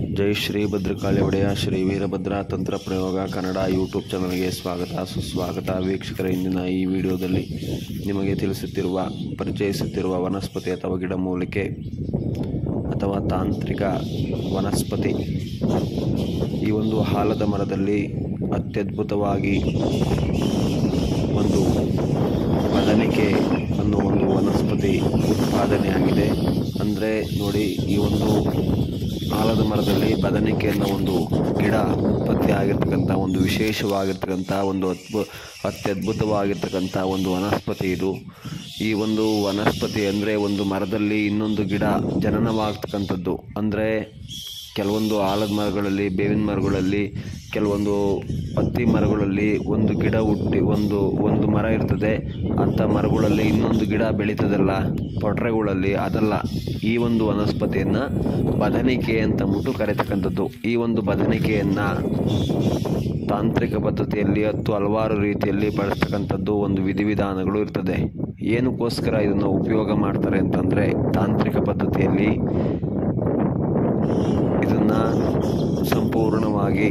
ಜೈ ಶ್ರೀ ಭದ್ರಕಾಳಿ ಒಡೆಯ ಶ್ರೀ ವೀರಭದ್ರ ತಂತ್ರ ಪ್ರಯೋಗ ಕನ್ನಡ ಯೂಟ್ಯೂಬ್ ಚಾನಲ್ಗೆ ಸ್ವಾಗತ ಸುಸ್ವಾಗತ ವೀಕ್ಷಕರ ಇಂದಿನ ಈ ವಿಡಿಯೋದಲ್ಲಿ ನಿಮಗೆ ತಿಳಿಸುತ್ತಿರುವ ಪರಿಚಯಿಸುತ್ತಿರುವ ವನಸ್ಪತಿ ಅಥವಾ ಗಿಡಮೂಲಿಕೆ ಅಥವಾ ತಾಂತ್ರಿಕ ವನಸ್ಪತಿ ಈ ಒಂದು ಆಲದ ಮರದಲ್ಲಿ ಅತ್ಯದ್ಭುತವಾಗಿ ಒಂದು ಬದನಿಕೆ ಅನ್ನೋ ಒಂದು ವನಸ್ಪತಿ ಉತ್ಪಾದನೆಯಾಗಿದೆ ಅಂದರೆ ನೋಡಿ ಈ ಒಂದು ಆಲದ ಮರದಲ್ಲಿ ಬದನಿಕೆ ಅನ್ನೋ ಒಂದು ಗಿಡ ಉತ್ಪತ್ತಿ ಆಗಿರ್ತಕ್ಕಂಥ ಒಂದು ವಿಶೇಷವಾಗಿರ್ತಕ್ಕಂಥ ಒಂದು ಅದ್ಭು ಅತ್ಯದ್ಭುತವಾಗಿರ್ತಕ್ಕಂಥ ಒಂದು ವನಸ್ಪತಿ ಇದು ಈ ಒಂದು ವನಸ್ಪತಿ ಅಂದರೆ ಒಂದು ಮರದಲ್ಲಿ ಇನ್ನೊಂದು ಗಿಡ ಜನನವಾಗ್ತಕ್ಕಂಥದ್ದು ಅಂದರೆ ಕೆಲವೊಂದು ಆಲದ ಮರಗಳಲ್ಲಿ ಬೇವಿನ ಮರಗಳಲ್ಲಿ ಕೆಲವೊಂದು ಹತ್ತಿ ಮರಗಳಲ್ಲಿ ಒಂದು ಗಿಡ ಹುಟ್ಟಿ ಒಂದು ಒಂದು ಮರ ಇರ್ತದೆ ಅಂಥ ಮರಗಳಲ್ಲಿ ಇನ್ನೊಂದು ಗಿಡ ಬೆಳೀತದಲ್ಲ ಪೊಟ್ರೆಗಳಲ್ಲಿ ಅದಲ್ಲ ಈ ಒಂದು ವನಸ್ಪತಿಯನ್ನು ಬದನಿಕೆ ಅಂತ ಅಂದ್ಬಿಟ್ಟು ಕರೆತಕ್ಕಂಥದ್ದು ಈ ಒಂದು ಬದನಿಕೆಯನ್ನು ತಾಂತ್ರಿಕ ಪದ್ಧತಿಯಲ್ಲಿ ಹತ್ತು ಹಲವಾರು ರೀತಿಯಲ್ಲಿ ಬಳಸ್ತಕ್ಕಂಥದ್ದು ಒಂದು ವಿಧಿವಿಧಾನಗಳು ಇರ್ತದೆ ಏನಕ್ಕೋಸ್ಕರ ಇದನ್ನು ಉಪಯೋಗ ಮಾಡ್ತಾರೆ ಅಂತಂದರೆ ತಾಂತ್ರಿಕ ಪದ್ಧತಿಯಲ್ಲಿ ಇದನ್ನು ಸಂಪೂರ್ಣವಾಗಿ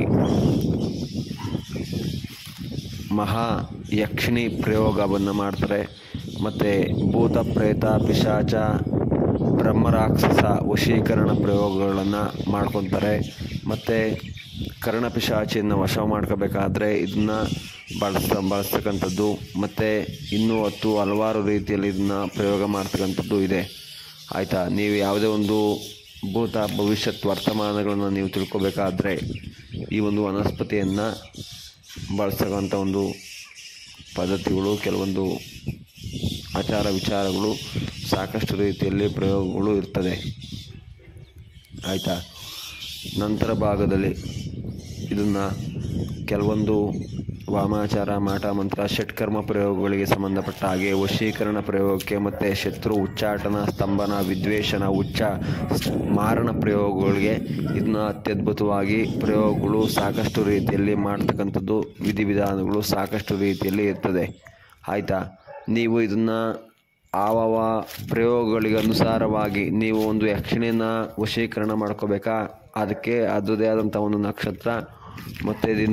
ಮಹಾ ಯಕ್ಷಿಣಿ ಪ್ರಯೋಗವನ್ನು ಮಾಡ್ತಾರೆ ಮತ್ತು ಭೂತ ಪ್ರೇತ ಪಿಶಾಚ ಬ್ರಹ್ಮರಾಕ್ಷಸ ವಶೀಕರಣ ಪ್ರಯೋಗಗಳನ್ನು ಮಾಡ್ಕೊತಾರೆ ಮತ್ತು ಕರ್ಣಪಿಶಾಚಿಯನ್ನು ವಶ ಮಾಡ್ಕೋಬೇಕಾದ್ರೆ ಇದನ್ನು ಬಳಸ ಬಳಸ್ತಕ್ಕಂಥದ್ದು ಮತ್ತು ಇನ್ನೂ ಹತ್ತು ಹಲವಾರು ರೀತಿಯಲ್ಲಿ ಇದನ್ನು ಪ್ರಯೋಗ ಮಾಡ್ತಕ್ಕಂಥದ್ದು ಇದೆ ಆಯಿತಾ ನೀವು ಯಾವುದೇ ಒಂದು ಭೂತ ಭವಿಷ್ಯತ್ ವರ್ತಮಾನಗಳನ್ನು ನೀವು ತಿಳ್ಕೊಬೇಕಾದ್ರೆ ಈ ಒಂದು ವನಸ್ಪತಿಯನ್ನು ಬಳಸ್ತಕ್ಕಂಥ ಒಂದು ಪದ್ಧತಿಗಳು ಕೆಲವೊಂದು ಆಚಾರ ವಿಚಾರಗಳು ಸಾಕಷ್ಟು ರೀತಿಯಲ್ಲಿ ಪ್ರಯೋಗಗಳು ಇರ್ತದೆ ಆಯಿತಾ ನಂತರ ಭಾಗದಲ್ಲಿ ಇದನ್ನು ಕೆಲವೊಂದು ವಾಮಾಚಾರ ಮಾಟ ಮಂತ್ರ ಷಟ್ಕರ್ಮ ಪ್ರಯೋಗಗಳಿಗೆ ಸಂಬಂಧಪಟ್ಟ ಹಾಗೆ ವಶೀಕರಣ ಪ್ರಯೋಗಕ್ಕೆ ಮತ್ತು ಶತ್ರು ಉಚ್ಚಾಟನ ಸ್ತಂಭನ ವಿದ್ವೇಷಣ ಉಚ್ಚ ಮಾರಣ ಪ್ರಯೋಗಗಳಿಗೆ ಇದನ್ನ ಅತ್ಯದ್ಭುತವಾಗಿ ಪ್ರಯೋಗಗಳು ಸಾಕಷ್ಟು ರೀತಿಯಲ್ಲಿ ಮಾಡ್ತಕ್ಕಂಥದ್ದು ವಿಧಿವಿಧಾನಗಳು ಸಾಕಷ್ಟು ರೀತಿಯಲ್ಲಿ ಇರ್ತದೆ ಆಯಿತಾ ನೀವು ಇದನ್ನು ಆವವ ಪ್ರಯೋಗಗಳಿಗೆ ಅನುಸಾರವಾಗಿ ನೀವು ಒಂದು ಯಕ್ಷಿಣಿನ ವಶೀಕರಣ ಮಾಡ್ಕೋಬೇಕಾ ಅದಕ್ಕೆ ಅದರದೇ ಆದಂಥ ಒಂದು ನಕ್ಷತ್ರ ಮತ್ತು ದಿನ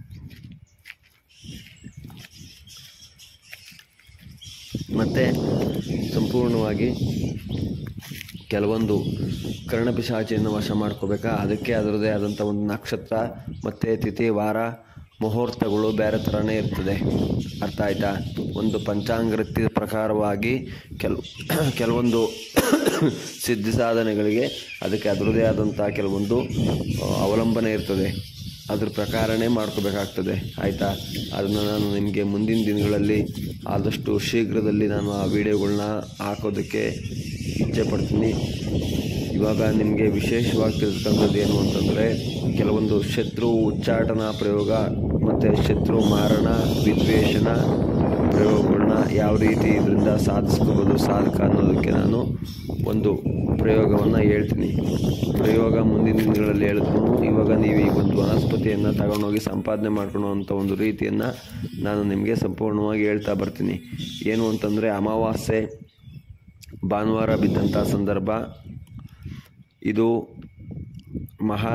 ಮತ್ತು ಸಂಪೂರ್ಣವಾಗಿ ಕೆಲವೊಂದು ಕರ್ಣಪಿಶಾಚಿಯನ್ನು ವಶ ಮಾಡ್ಕೋಬೇಕಾ ಅದಕ್ಕೆ ಅದರದೇ ಆದಂಥ ಒಂದು ನಕ್ಷತ್ರ ಮತ್ತು ತಿಥಿ ವಾರ ಮುಹೂರ್ತಗಳು ಬೇರೆ ಥರನೇ ಇರ್ತದೆ ಅರ್ಥ ಆಯ್ತಾ ಒಂದು ಪಂಚಾಂಗೃತ್ಯದ ಪ್ರಕಾರವಾಗಿ ಕೆಲ ಕೆಲವೊಂದು ಸಿದ್ಧಿ ಸಾಧನೆಗಳಿಗೆ ಅದಕ್ಕೆ ಅದರದೇ ಆದಂಥ ಕೆಲವೊಂದು ಅವಲಂಬನೆ ಇರ್ತದೆ ಅದ್ರ ಪ್ರಕಾರನೇ ಮಾಡ್ಕೋಬೇಕಾಗ್ತದೆ ಆಯಿತಾ ಅದನ್ನು ನಾನು ನಿಮಗೆ ಮುಂದಿನ ದಿನಗಳಲ್ಲಿ ಆದಷ್ಟು ಶೀಘ್ರದಲ್ಲಿ ನಾನು ಆ ವಿಡಿಯೋಗಳನ್ನ ಹಾಕೋದಕ್ಕೆ ಇಚ್ಛೆ ಪಡ್ತೀನಿ ಇವಾಗ ನಿಮಗೆ ವಿಶೇಷವಾಗಿ ತಿಳ್ಕೊಂಡದ್ದು ಏನು ಅಂತಂದರೆ ಕೆಲವೊಂದು ಶತ್ರು ಉಚ್ಚಾಟನ ಪ್ರಯೋಗ ಮತ್ತು ಶತ್ರು ಮಾರಣ ವಿದ್ವೇಷಣ ಪ್ರಯೋಗಗಳನ್ನ ಯಾವ ರೀತಿ ಇದರಿಂದ ಸಾಧಿಸ್ಕೋಬೋದು ಸಾಧಕ ಅನ್ನೋದಕ್ಕೆ ನಾನು ಒಂದು ಪ್ರಯೋಗವನ್ನು ಹೇಳ್ತೀನಿ ಪ್ರಯೋಗ ಮುಂದಿನ ದಿನಗಳಲ್ಲಿ ಹೇಳಿದ್ರು ಇವಾಗ ನೀವು ಈ ಒಂದು ವನಸ್ಪತಿಯನ್ನು ತಗೊಂಡೋಗಿ ಸಂಪಾದನೆ ಮಾಡ್ಕೊಳ್ಳೋವಂಥ ಒಂದು ರೀತಿಯನ್ನು ನಾನು ನಿಮಗೆ ಸಂಪೂರ್ಣವಾಗಿ ಹೇಳ್ತಾ ಬರ್ತೀನಿ ಏನು ಅಂತಂದರೆ ಅಮಾವಾಸ್ಯೆ ಭಾನುವಾರ ಬಿದ್ದಂಥ ಸಂದರ್ಭ ಇದು ಮಹಾ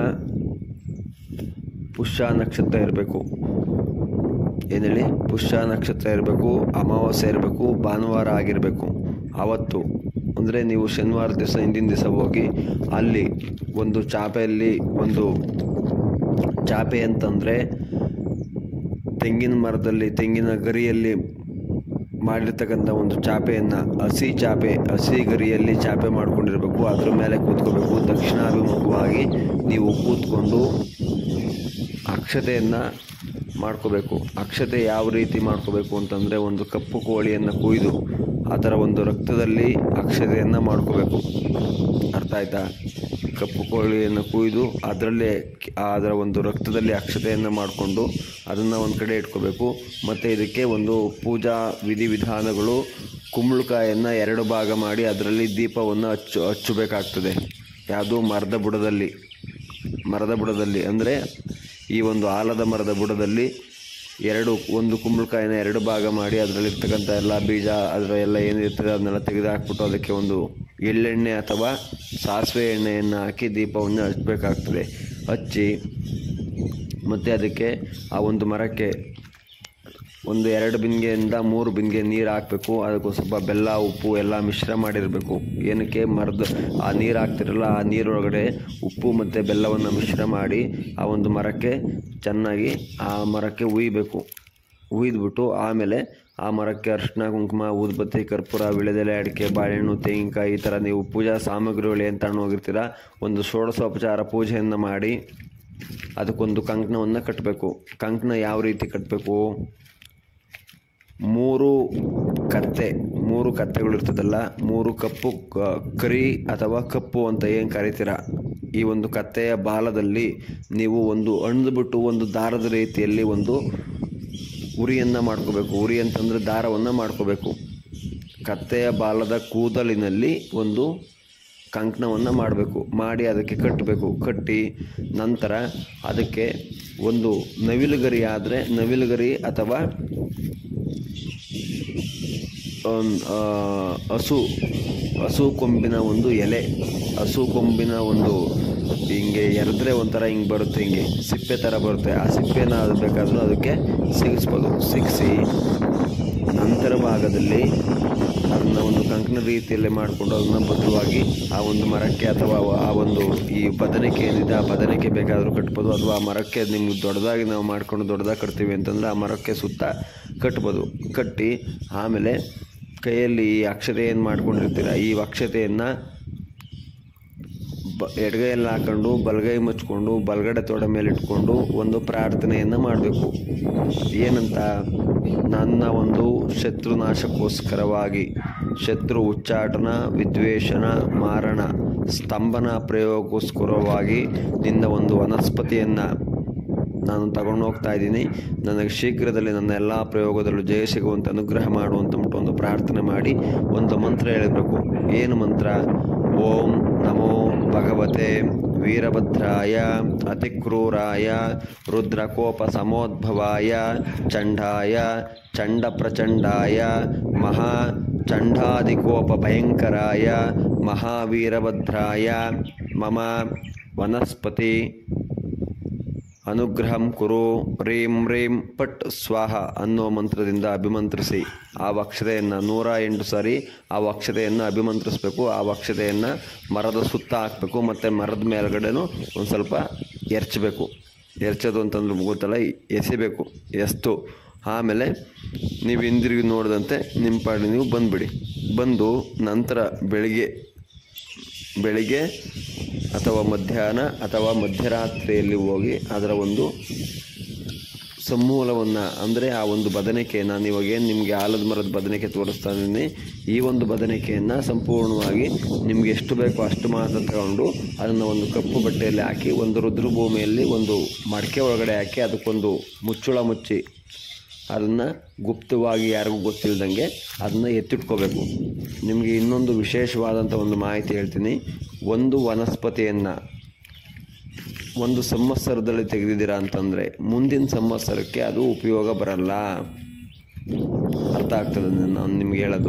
ಪುಷ್ಯ ನಕ್ಷತ್ರ ಇರಬೇಕು ಏನು ಹೇಳಿ ಪುಷ್ಯ ನಕ್ಷತ್ರ ಇರಬೇಕು ಅಮಾವಾಸ್ಯೆ ಇರಬೇಕು ಭಾನುವಾರ ಆಗಿರಬೇಕು ಆವತ್ತು ಅಂದರೆ ನೀವು ಶನಿವಾರ ದಿವಸ ಹಿಂದಿನ ದಿವಸ ಹೋಗಿ ಅಲ್ಲಿ ಒಂದು ಚಾಪೆಯಲ್ಲಿ ಒಂದು ಚಾಪೆ ಅಂತಂದರೆ ತೆಂಗಿನ ಮರದಲ್ಲಿ ತೆಂಗಿನ ಗರಿಯಲ್ಲಿ ಮಾಡಿರ್ತಕ್ಕಂಥ ಒಂದು ಚಾಪೆಯನ್ನು ಹಸಿ ಚಾಪೆ ಹಸಿ ಗರಿಯಲ್ಲಿ ಚಾಪೆ ಮಾಡ್ಕೊಂಡಿರಬೇಕು ಅದ್ರ ಮೇಲೆ ಕೂತ್ಕೋಬೇಕು ದಕ್ಷಿಣಾಭಿಮುಖವಾಗಿ ನೀವು ಕೂತ್ಕೊಂಡು ಅಕ್ಷತೆಯನ್ನು ಮಾಡ್ಕೋಬೇಕು ಅಕ್ಷತೆ ಯಾವ ರೀತಿ ಮಾಡ್ಕೋಬೇಕು ಅಂತಂದರೆ ಒಂದು ಕಪ್ಪು ಕೋಳಿಯನ್ನು ಕೊಯ್ದು ಅದರ ಒಂದು ರಕ್ತದಲ್ಲಿ ಅಕ್ಷತೆಯನ್ನು ಮಾಡ್ಕೋಬೇಕು ಅರ್ಥ ಆಯ್ತಾ ಕಪ್ಪು ಕೋಳಿಯನ್ನು ಕೊಯ್ದು ಅದರಲ್ಲೇ ಅದರ ಒಂದು ರಕ್ತದಲ್ಲಿ ಅಕ್ಷತೆಯನ್ನು ಮಾಡಿಕೊಂಡು ಅದನ್ನು ಒಂದು ಕಡೆ ಇಟ್ಕೋಬೇಕು ಮತ್ತು ಇದಕ್ಕೆ ಒಂದು ಪೂಜಾ ವಿಧಿವಿಧಾನಗಳು ಕುಂಬಳಕಾಯನ್ನು ಎರಡು ಭಾಗ ಮಾಡಿ ಅದರಲ್ಲಿ ದೀಪವನ್ನು ಹಚ್ಚು ಹಚ್ಚಬೇಕಾಗ್ತದೆ ಯಾವುದು ಮರದ ಬುಡದಲ್ಲಿ ಮರದ ಬುಡದಲ್ಲಿ ಅಂದರೆ ಈ ಒಂದು ಆಲದ ಮರದ ಬುಡದಲ್ಲಿ ಎರಡು ಒಂದು ಕುಂಬಳಕಾಯಿನ ಎರಡು ಭಾಗ ಮಾಡಿ ಅದರಲ್ಲಿರ್ತಕ್ಕಂಥ ಎಲ್ಲ ಬೀಜ ಅದರ ಎಲ್ಲ ಏನಿರ್ತದೆ ಅದನ್ನೆಲ್ಲ ತೆಗೆದು ಹಾಕ್ಬಿಟ್ಟು ಅದಕ್ಕೆ ಒಂದು ಎಳ್ಳೆಣ್ಣೆ ಅಥವಾ ಸಾಸಿವೆ ಎಣ್ಣೆಯನ್ನು ಹಾಕಿ ದೀಪವನ್ನು ಹಚ್ಚಬೇಕಾಗ್ತದೆ ಹಚ್ಚಿ ಮತ್ತು ಅದಕ್ಕೆ ಆ ಒಂದು ಮರಕ್ಕೆ ಒಂದು ಎರಡು ಬಿಂದಿಗೆಯಿಂದ ಮೂರು ಬಿಂದಿಗೆ ನೀರು ಹಾಕಬೇಕು ಅದಕ್ಕೂ ಸ್ವಲ್ಪ ಬೆಲ್ಲ ಉಪ್ಪು ಎಲ್ಲ ಮಿಶ್ರ ಮಾಡಿರಬೇಕು ಏನಕ್ಕೆ ಮರದ ಆ ನೀರು ಹಾಕ್ತಿರಲ್ಲ ಆ ನೀರೊಳಗಡೆ ಉಪ್ಪು ಮತ್ತು ಬೆಲ್ಲವನ್ನು ಮಿಶ್ರ ಮಾಡಿ ಆ ಒಂದು ಮರಕ್ಕೆ ಚೆನ್ನಾಗಿ ಆ ಮರಕ್ಕೆ ಉಯ್ಬೇಕು ಉಯ್ದುಬಿಟ್ಟು ಆಮೇಲೆ ಆ ಮರಕ್ಕೆ ಅರಿಶಿನ ಕುಂಕುಮ ಊದುಬತ್ತಿ ಕರ್ಪೂರ ವಿಳೆದೆಲೆ ಅಡಿಕೆ ಬಾಳೆಹಣ್ಣು ತೆಂಗಿನಕಾಯಿ ಈ ಥರ ನೀವು ಪೂಜಾ ಸಾಮಗ್ರಿಗಳು ಏನು ತಗೊಂಡು ಹೋಗಿರ್ತೀರ ಒಂದು ಷೋಡಶೋಪಚಾರ ಪೂಜೆಯನ್ನು ಮಾಡಿ ಅದಕ್ಕೊಂದು ಕಂಕಣವನ್ನು ಕಟ್ಟಬೇಕು ಕಂಕಣ ಯಾವ ರೀತಿ ಕಟ್ಟಬೇಕು ಮೂರು ಕತ್ತೆ ಮೂರು ಕತ್ತೆಗಳು ಇರ್ತದಲ್ಲ ಮೂರು ಕಪ್ಪು ಕ- ಕರಿ ಅಥವಾ ಕಪ್ಪು ಅಂತ ಏನು ಕರಿತೀರ ಈ ಒಂದು ಕತ್ತೆಯ ಬಾಲದಲ್ಲಿ ನೀವು ಒಂದು ಅಣ್ದುಬಿಟ್ಟು ಒಂದು ದಾರದ ರೀತಿಯಲ್ಲಿ ಒಂದು ಉರಿಯನ್ನು ಮಾಡ್ಕೋಬೇಕು ಉರಿ ಅಂತಂದರೆ ದಾರವನ್ನು ಮಾಡ್ಕೋಬೇಕು ಕತ್ತೆಯ ಬಾಲದ ಕೂದಲಿನಲ್ಲಿ ಒಂದು ಕಂಕಣವನ್ನು ಮಾಡಬೇಕು ಮಾಡಿ ಅದಕ್ಕೆ ಕಟ್ಟಬೇಕು ಕಟ್ಟಿ ನಂತರ ಅದಕ್ಕೆ ಒಂದು ನವಿಲುಗರಿ ಆದರೆ ನವಿಲುಗರಿ ಅಥವಾ ಒಂದ್, ಆ, ಹಸು ಹಸು ಕೊಂಬಿನ ಒಂದು ಎಲೆ ಹಸು ಕೊಂಬಿನ ಒಂದು ಹಿಂಗೆ ಎರೆದ್ರೆ ಒಂಥರ ಹಿಂಗೆ ಬರುತ್ತೆ ಹಿಂಗೆ ಸಿಪ್ಪೆ ಥರ ಬರುತ್ತೆ ಆ ಸಿಪ್ಪೆನ ಅದು ಬೇಕಾದರೂ ಅದಕ್ಕೆ ಸಿಗಿಸ್ಬೋದು ಸಿಗಿಸಿ ನಂತರ ಭಾಗದಲ್ಲಿ ಅದನ್ನು ಒಂದು ಕಂಕಣ ರೀತಿಯಲ್ಲಿ ಮಾಡಿಕೊಂಡು ಅದನ್ನು ಭದ್ರವಾಗಿ ಆ ಒಂದು ಮರಕ್ಕೆ ಅಥವಾ ಆ ಒಂದು ಈ ಬದನೆಕೆ ಏನಿದೆ ಆ ಬದನೆಕೆ ಬೇಕಾದರೂ ಕಟ್ಬೋದು ಅಥವಾ ಆ ಮರಕ್ಕೆ ನಿಮ್ಗೆ ದೊಡ್ಡದಾಗಿ ನಾವು ಮಾಡ್ಕೊಂಡು ದೊಡ್ಡದಾಗಿ ಕಟ್ತೀವಿ ಅಂತಂದರೆ ಆ ಮರಕ್ಕೆ ಸುತ್ತ ಕಟ್ಬೋದು ಕಟ್ಟಿ ಆಮೇಲೆ ಕೈಯಲ್ಲಿ ಈ ಅಕ್ಷತೆ ಏನು ಮಾಡ್ಕೊಂಡಿರ್ತೀರ ಈ ಅಕ್ಷತೆಯನ್ನು ಬ ಎಡಗೈಯಲ್ಲಿ ಹಾಕೊಂಡು ಬಲಗೈ ಮುಚ್ಕೊಂಡು ಬಲಗಡೆ ತೊಡ ಮೇಲೆ ಇಟ್ಕೊಂಡು ಒಂದು ಪ್ರಾರ್ಥನೆಯನ್ನು ಮಾಡಬೇಕು ಏನಂತ ನನ್ನ ಒಂದು ಶತ್ರುನಾಶಕ್ಕೋಸ್ಕರವಾಗಿ ಶತ್ರು ಉಚ್ಚಾಟನ ವಿದ್ವೇಷಣ ಮಾರಣ ಸ್ತಂಭನ ಪ್ರಯೋಗಕ್ಕೋಸ್ಕರವಾಗಿ ನಿನ್ನ ಒಂದು ವನಸ್ಪತಿಯನ್ನು ನಾನು ತಗೊಂಡು ಹೋಗ್ತಾ ಇದ್ದೀನಿ ನನಗೆ ಶೀಘ್ರದಲ್ಲಿ ನನ್ನ ಎಲ್ಲ ಪ್ರಯೋಗದಲ್ಲೂ ಜಯ ಸಿಗುವಂತೆ ಅನುಗ್ರಹ ಮಾಡುವಂತ ಒಂದು ಪ್ರಾರ್ಥನೆ ಮಾಡಿ ಒಂದು ಮಂತ್ರ ಹೇಳಬೇಕು ಏನು ಮಂತ್ರ ಓಂ ನಮೋ ಭಗವತೆ ವೀರಭದ್ರಾಯ ಅತಿಕ್ರೂರಾಯ ರುದ್ರಕೋಪ ಸಮೋದ್ಭವಾಯ ಚಂಡಾಯ ಚಂಡ ಪ್ರಚಂಡಾಯ ಮಹಾ ಚಂಡಾದಿಕೋಪ ಭಯಂಕರಾಯ ಮಹಾವೀರಭದ್ರಾಯ ಮಮ ವನಸ್ಪತಿ ಅನುಗ್ರಹಂ ಕುರು ರೀಂ ರೀಂ ಪಟ್ ಸ್ವಾಹ ಅನ್ನೋ ಮಂತ್ರದಿಂದ ಅಭಿಮಂತ್ರಿಸಿ ಆ ಅಕ್ಷತೆಯನ್ನು ನೂರ ಎಂಟು ಸಾರಿ ಆ ಅಕ್ಷತೆಯನ್ನು ಅಭಿಮಂತ್ರಿಸ್ಬೇಕು ಆ ಅಕ್ಷತೆಯನ್ನು ಮರದ ಸುತ್ತ ಹಾಕಬೇಕು ಮತ್ತು ಮರದ ಮೇಲ್ಗಡೆನೂ ಒಂದು ಸ್ವಲ್ಪ ಎರ್ಚಬೇಕು ಎರ್ಚೋದು ಅಂತಂದ್ರೆ ಗೊತ್ತಲ್ಲ ಎಸಿಬೇಕು ಎಸ್ತು ಆಮೇಲೆ ನೀವು ಹಿಂದಿರುಗಿ ನೋಡಿದಂತೆ ನಿಮ್ಮ ಪಾಡಿ ನೀವು ಬಂದುಬಿಡಿ ಬಂದು ನಂತರ ಬೆಳಿಗ್ಗೆ ಬೆಳಿಗ್ಗೆ ಅಥವಾ ಮಧ್ಯಾಹ್ನ ಅಥವಾ ಮಧ್ಯರಾತ್ರಿಯಲ್ಲಿ ಹೋಗಿ ಅದರ ಒಂದು ಸಮೂಲವನ್ನು ಅಂದರೆ ಆ ಒಂದು ಬದನೆಕೆ ನಾನು ಇವಾಗ ಏನು ನಿಮಗೆ ಆಲದ ಮರದ ಬದನೆಕೆ ತೋರಿಸ್ತಾ ಇದ್ದೀನಿ ಈ ಒಂದು ಬದನೆಕೆಯನ್ನು ಸಂಪೂರ್ಣವಾಗಿ ನಿಮ್ಗೆ ಎಷ್ಟು ಬೇಕೋ ಅಷ್ಟು ಮಾತ್ರ ತಗೊಂಡು ಅದನ್ನು ಒಂದು ಕಪ್ಪು ಬಟ್ಟೆಯಲ್ಲಿ ಹಾಕಿ ಒಂದು ರುದ್ರ ಭೂಮಿಯಲ್ಲಿ ಒಂದು ಮಡಕೆ ಒಳಗಡೆ ಹಾಕಿ ಅದಕ್ಕೊಂದು ಮುಚ್ಚುಳ ಮುಚ್ಚಿ ಅದನ್ನು ಗುಪ್ತವಾಗಿ ಯಾರಿಗೂ ಗೊತ್ತಿಲ್ಲದಂಗೆ ಅದನ್ನು ಎತ್ತಿಟ್ಕೋಬೇಕು ನಿಮಗೆ ಇನ್ನೊಂದು ವಿಶೇಷವಾದಂಥ ಒಂದು ಮಾಹಿತಿ ಹೇಳ್ತೀನಿ ಒಂದು ವನಸ್ಪತಿಯನ್ನು ಒಂದು ಸಂವತ್ಸರದಲ್ಲಿ ತೆಗೆದಿದ್ದೀರಾ ಅಂತಂದರೆ ಮುಂದಿನ ಸಂವತ್ಸರಕ್ಕೆ ಅದು ಉಪಯೋಗ ಬರಲ್ಲ ಅರ್ಥ ಆಗ್ತದೆ ನಾನು ನಿಮ್ಗೆ ಹೇಳೋದು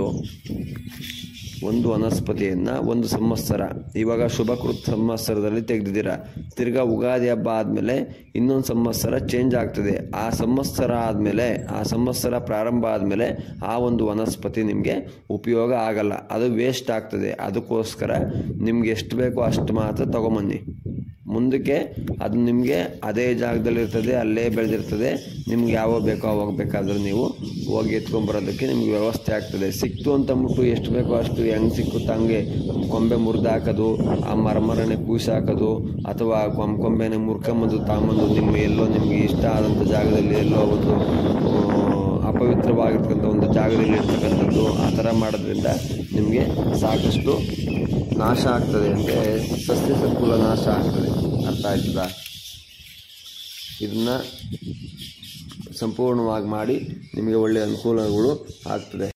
ಒಂದು ವನಸ್ಪತಿಯನ್ನು ಒಂದು ಸಂವತ್ಸರ ಇವಾಗ ಶುಭಕೃತ್ ಸಂವತ್ಸರದಲ್ಲಿ ತೆಗೆದಿದ್ದೀರಾ ತಿರ್ಗಾ ಉಗಾದಿ ಹಬ್ಬ ಆದಮೇಲೆ ಇನ್ನೊಂದು ಸಂವತ್ಸರ ಚೇಂಜ್ ಆಗ್ತದೆ ಆ ಸಂವತ್ಸರ ಆದಮೇಲೆ ಆ ಸಂವತ್ಸರ ಪ್ರಾರಂಭ ಆದಮೇಲೆ ಆ ಒಂದು ವನಸ್ಪತಿ ನಿಮಗೆ ಉಪಯೋಗ ಆಗಲ್ಲ ಅದು ವೇಸ್ಟ್ ಆಗ್ತದೆ ಅದಕ್ಕೋಸ್ಕರ ನಿಮ್ಗೆ ಎಷ್ಟು ಬೇಕೋ ಅಷ್ಟು ಮಾತ್ರ ತೊಗೊಂಬನ್ನಿ ಮುಂದಕ್ಕೆ ಅದು ನಿಮಗೆ ಅದೇ ಜಾಗದಲ್ಲಿ ಇರ್ತದೆ ಅಲ್ಲೇ ಬೆಳೆದಿರ್ತದೆ ನಿಮ್ಗೆ ಯಾವಾಗ ಬೇಕೋ ಅವಾಗ ಬೇಕಾದರೂ ನೀವು ಹೋಗಿ ಎತ್ಕೊಂಬರೋದಕ್ಕೆ ನಿಮ್ಗೆ ವ್ಯವಸ್ಥೆ ಆಗ್ತದೆ ಸಿಕ್ತು ಅಂತ ಅಂದ್ಬಿಟ್ಟು ಎಷ್ಟು ಬೇಕೋ ಅಷ್ಟು ಹೆಂಗೆ ಸಿಕ್ಕುತ್ತೆ ಹಂಗೆ ಕೊಂಬೆ ಮುರಿದು ಹಾಕೋದು ಆ ಮರಮರನೆ ಕೂಸಿ ಹಾಕೋದು ಅಥವಾ ಕೊಂಬ ಕೊಂಬೆನೆ ಮುರ್ಕೊಂಬಂದು ತಾಂಬಂದು ನಿಮ್ಮ ಎಲ್ಲೋ ನಿಮಗೆ ಇಷ್ಟ ಆದಂಥ ಜಾಗದಲ್ಲಿ ಎಲ್ಲೋ ಒಂದು ಆ, ಅಪವಿತ್ರವಾಗಿರ್ತಕ್ಕಂಥ ಒಂದು ಜಾಗದಲ್ಲಿ ಇರ್ತಕ್ಕಂಥದ್ದು ಆ ಥರ ಮಾಡೋದ್ರಿಂದ ನಿಮಗೆ ಸಾಕಷ್ಟು ನಾಶ ಆಗ್ತದೆ ಅಂದರೆ ಸಸ್ಯ ಸಂಕುಲ ನಾಶ ಆಗ್ತದೆ ಅರ್ಥ ಆಯ್ತದಾ ಇದನ್ನು ಸಂಪೂರ್ಣವಾಗಿ ಮಾಡಿ ನಿಮಗೆ ಒಳ್ಳೆಯ ಅನುಕೂಲಗಳು ಆಗ್ತದೆ